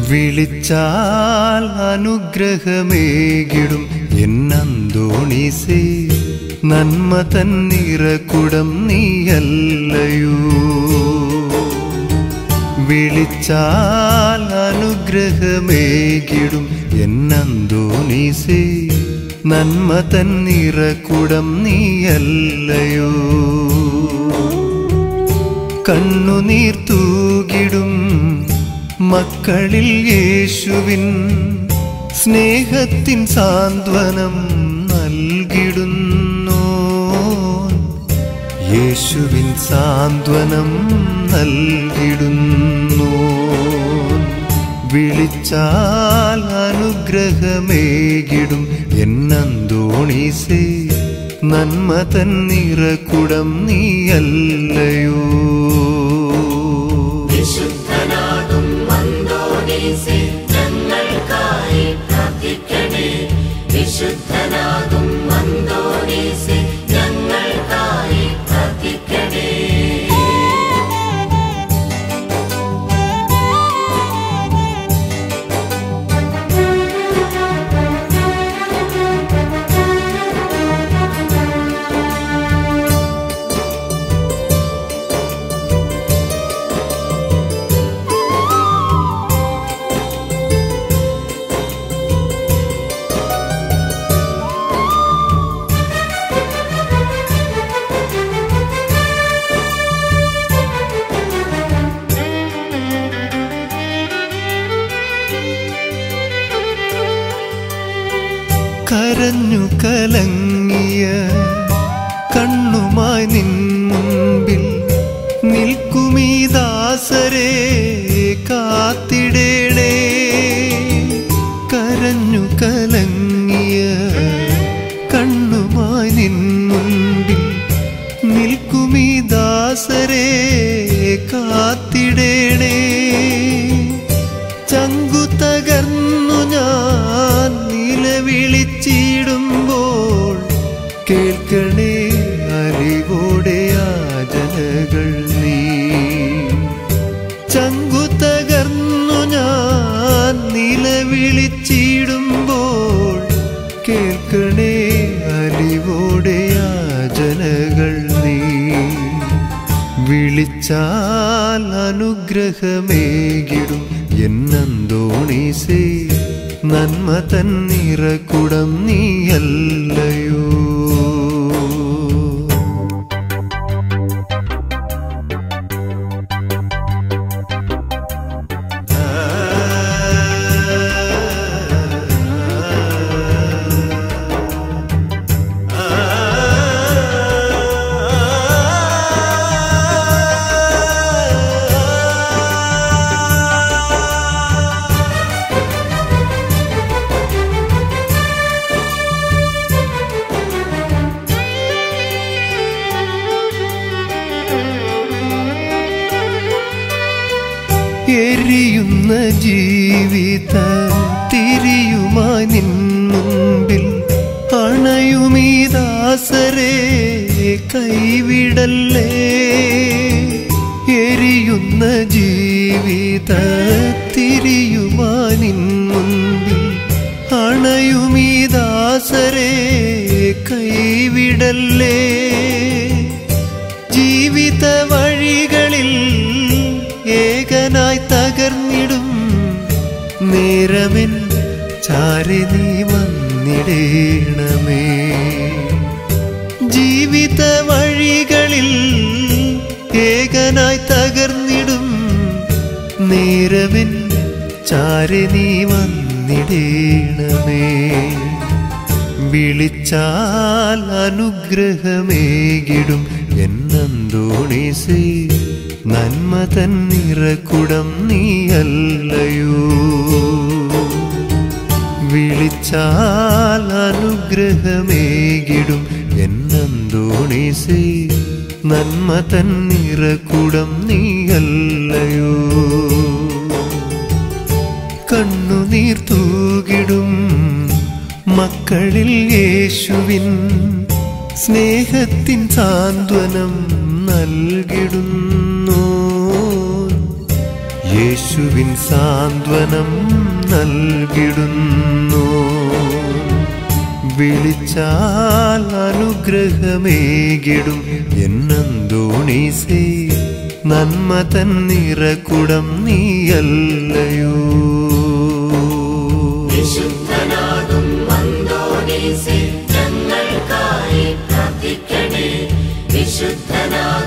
വിളിച്ചാൽ അനുഗ്രഹമേകിടും എന്നന്തോണീസേ നന്മ തന്നിറക്കുടം നീയല്ലയോ വിളിച്ചാൽ അനുഗ്രഹമേകിടും എന്നന്തോണീസേ നന്മ തന്നിറക്കുടം നീയല്ലയോ കണ്ണുനീർ തൂകിടും മക്കളിൽ യേശുവിൻ സ്നേഹത്തിൻ സാന്ത്വനം നൽകിടുന്നു യേശുവിൻ സാന്ത്വനം നൽകിടുന്നു വിളിച്ചാൽ അനുഗ്രഹമേകിടും എന്നന്തോണീസേ നന്മ തന്നിറക്കുടം നീയല്ലയോ വിശുദ്ധനാകും മന്തോനീസേ ഞങ്ങൾക്കായി പ്രാർത്ഥിക്കണേ വിശുദ്ധനാകും മന്തോനീസേ ഞങ്ങൾക്കായി പ്രാർത്ഥിക്കണേ കരഞ്ഞു കലങ്ങിയ കണ്ണുമായി നിൻ മുൻപിൽ നിൽക്കുമീ ദാസരെ കാത്തിടേണേ കരഞ്ഞു കലങ്ങിയ കണ്ണുമായി നിൻ മുൻപിൽ നിൽക്കുമീ ദാസരെ കാത്തിടേണേ ചങ്കു തകർന്നു ഞാൻ നിലവിളിച്ചിടുമ്പോൾ കേൾക്കണേ അറിവോടെ യാചനകൾ നീ ചങ്കു തകർന്നു ഞാൻ നിലവിളിച്ചിടുമ്പോൾ കേൾക്കണേ അറിവോടെ യാചനകൾ നീ വിളിച്ചാൽ അനുഗ്രഹമേകിടും എന്നന്തോണീസേ നന്മ തന്നിറക്കുടം നീയല്ലയോ എരിയുന്ന ജീവിത തിരിയുമായി നിൻ മുൻപിൽ അണയുമീ ദാസരെ കൈവിടല്ലേ എരിയുന്ന ജീവിത തിരിയുമായി നിൻ മുൻപിൽ അണയുമീ ദാസരെ കൈവിടല്ലേ ജീവിത വഴികളിൽ ഏകനായി തകർന്നിടും നേരമെൻ ചാരി നീ വന്നിടേണമേ ജീവിത വഴികളിൽ ഏകനായി തകർന്നിടും നേരമെൻ ചാരി നീ വന്നിടേണമേ വിളിച്ചാൽ അനുഗ്രഹമേകിടും എന്നന്തോണീസേ നന്മ തന്നിറക്കുടം നീയല്ലയോ വിളിച്ചാൽ അനുഗ്രഹമേകിടും എന്നന്തോണീസേ നന്മ തന്നിറക്കുടം നീയല്ലയോ കണ്ണുനീർ തൂകിടും മക്കളിൽ യേശുവിൻ സ്നേഹത്തിൻ സാന്ത്വനം നൽകിടുന്നു യേശുവിൻ സാന്ത്വനം നൽകിടുന്നു വിളിച്ചാൽ അനുഗ്രഹമേകിടും എന്നന്തോണീസേ നന്മ തന്നിറക്കുടം നീയല്ലയോ വിശുദ്ധനാകും അന്തോണീസേ ഞങ്ങൾക്കായി പ്രാർത്ഥിക്കണേ വിശുദ്ധനാകും